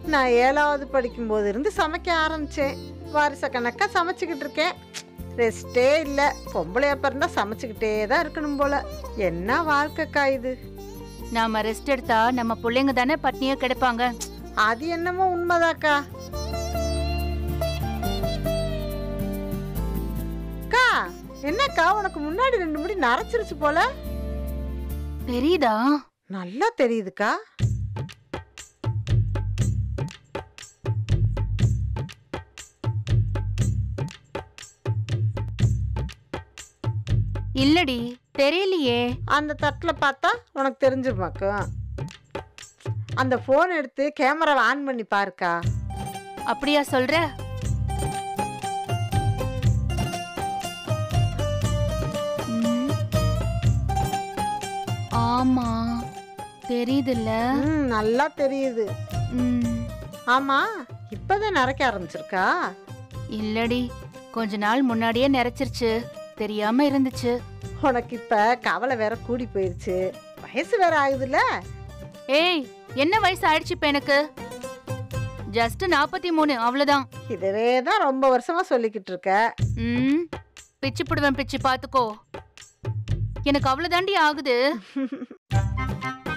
நான் ஏழாவது படிக்கும்போது இருந்து சமைக்க ஆரம்பிச்சேன் வாரிச கணக்கா சமைச்சுக்கிட்டு இருக்கேன் ரெஸ்டே இல்லை பொம்பளையா பிறந்தா சமைச்சுக்கிட்டே தான் இருக்கணும் போல என்ன வாழ்க்கைக்கா இது நாம ரெஸ்ட் எடுத்தா நம்ம பிள்ளைங்க தானே பட்னியா கிடப்பாங்க அது என்னமோ உண்மைதாக்கா அக்கா என்னக்கா உனக்கு முன்னாடி ரெண்டு முடி நரைச்சிருச்சு போல தெரியுதா நல்லா தெரியுதுக்கா இல்லடி தெரியலையே அந்த தட்டில் பார்த்தா உனக்கு தெரிஞ்சிருமாக்கும் அந்த ஃபோன் எடுத்து கேமராவை ஆன் பண்ணி பாருக்கா அப்படியா சொல்ற ம். ஆமா தெரியுதுல்ல ம் நல்லா தெரியுது ம். ஆமா இப்பதான் நரைக்க ஆரம்பிச்சிருக்கா இல்லடி கொஞ்ச நாள் முன்னாடியே நிறைச்சிருச்சு தெரியாம இருந்துச்சு உனக்கு இப்ப கவலை வேற கூடி போயிருச்சு வயசு வேற ஆகுதுல்ல ஏய் என்ன வயசு ஆயிடுச்சு இப்ப எனக்கு ஜஸ்ட் நாற்பத்தி மூணு அவ்வளவுதான் இதுவே தான் ரொம்ப வருஷமா சொல்லிக்கிட்டு இருக்க ம் பிச்சு புடுவேன் பிச்சு பாத்துக்கோ எனக்கு அவ்வளவுதாண்டி ஆகுது